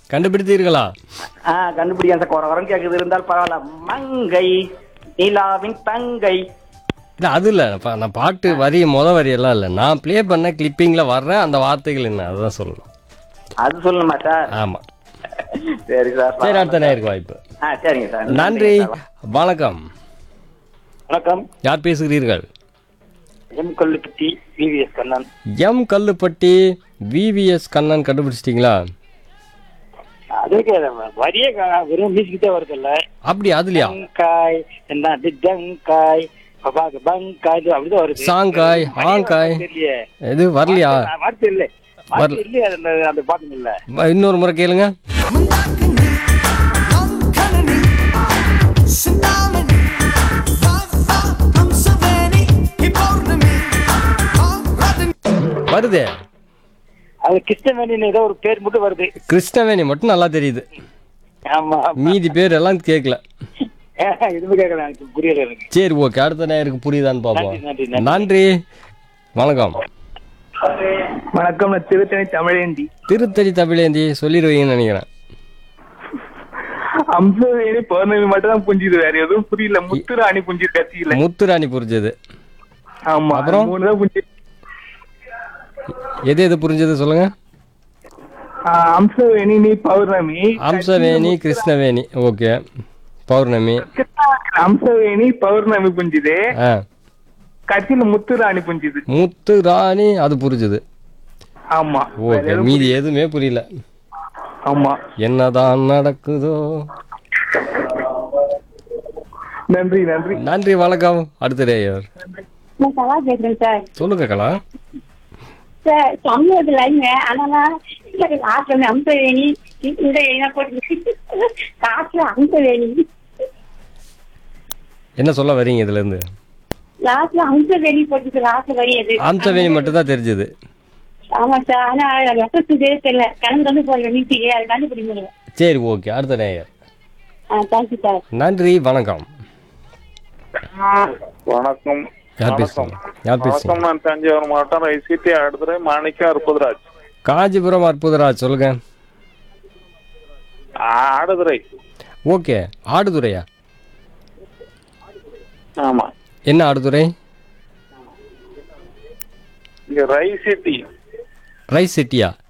கண்டுபிடித்தீர்களா ஆ கண்டுபிடிக்க அந்த குறை குறம் கேக்குது இருந்தால் பரவாயில்ல மங்கை நிலாவின் தங்கை இல்ல அது இல்ல பா- நான் பாட்டு வரி முத வரி எல்லாம் இல்ல நான் ப்ளே பண்ண கிளிப்பிங்ல வர்ற அந்த வார்த்தைகள் என்ன அதுதான் சொல்லணும் அது சொல்லணுமா சார் ஆமா சரி சார் சரி அடுத்த நேருக்கு வாய்ப்பு ஆ சரிங்க சார் நன்றி வணக்கம் வணக்கம் யார் பேசுகிறீர்கள் M Kollupatti VVS Kannan M Kallupatti VVS Kannan கண்டுபிடிச்சிட்டீங்களா அதுக்கு வரியே கா- வெறும் மியூசிக் தான் வருது இல்ல அப்படி அதுலயா பங்காய் என்ன டிட்டங்காய் பபாக பங்காய் இது அப்படிதான் வருது சாங்காய் ஆங்காய் தெரியலையே இது வரலையா நான் வார்த்தை இல்ல வார்த்தை இல்லையே அந்த அந்த பாட்டு இல்ல வ- இன்னொரு முறை கேளுங்க வருதே அது கிருஷ்ணவேணின்னு ஏதோ ஒரு பேர் மட்டும் வருது கிருஷ்ணவேணி மட்டும் நல்லா தெரியுது ஆமா மீதி பேர் எல்லாம் கேட்கல இதுவும் கேட்கல எனக்கு புரியல எனக்கு சரி ஓகே அடுத்த நேருக்கு புரியுதான்னு பார்ப்போம் நன்றி, நன்றி, நன்றி வணக்கம் வணக்கம் நான் திருத்தணி தமிழேந்தி திருத்தணி தமிழேந்தி சொல்லிடுவீங்கன்னு நினைக்கிறேன் அம்சவேணி பௌர்ணமி மட்டும் தான் புரிஞ்சுது வேற எதுவும் புரியல முத்துராணி புரிஞ்சு கட்சியில முத்துராணி புரிஞ்சது ஆமா அப்புறம்? மூணு தான் புரிஞ்சு எது எது புரிஞ்சது சொல்லுங்க அம்சவேணி நீ பௌர்ணமி அம்சவேணி கிருஷ்ணவேணி ஓகே பௌர்ணமி கிருஷ்ணவேணி, அம்சவேணி பௌர்ணமி புரிஞ்சுது ஆ கட்சியில முத்துராணி புரிஞ்சுது முத்து ராணி அது புரிஞ்சுது ஆமா வேற ஓகே எதுவும் மீதி எதுவுமே புரியல ஆமா என்னதான் நடக்குதோ நன்றி நன்றி நன்றி வணக்கம் அடுத்த டேயர் நான் கலா பேசுறேன் சார் சொல்லுங்க கலா சார் தமிழ் லைங்க ஆனா லாஸ்ட்ல வந்து அம்ச வேணி இந்த வேணா போட்டு லாஸ்ட்ல அம்ச வேணி என்ன சொல்ல வரீங்க இதுல இருந்து லாஸ்ட்ல அம்ச வேணி போட்டு லாஸ்ட் வரி அது அம்சவேணி மட்டும் தான் தெரிஞ்சது ஆமா சார் ஆனா ரசத்துக்கு தெரியல கலந்து வந்து போற மீட்டிங் அது கண்டுபிடிக்க முடியல சரி ஓகே அடுத்த நேயர் தேங்க்யூ சார் நன்றி வணக்கம் வணக்கம் யார் பேசுறீங்க யார் பேசுறீங்க வணக்கம் நான் தஞ்சாவூர் மாவட்டம் ஐசிடி அடுத்துறை மாணிக்கம் அற்புதராஜ் காஞ்சிபுரம் அற்புதராஜ் சொல்லுங்க ஆடுதுறை ஓகே ஆடுதுறையா ஆமா என்ன ஆடுதுறை இங்க ரை சிட்டி ரைஸ் சிட்டியா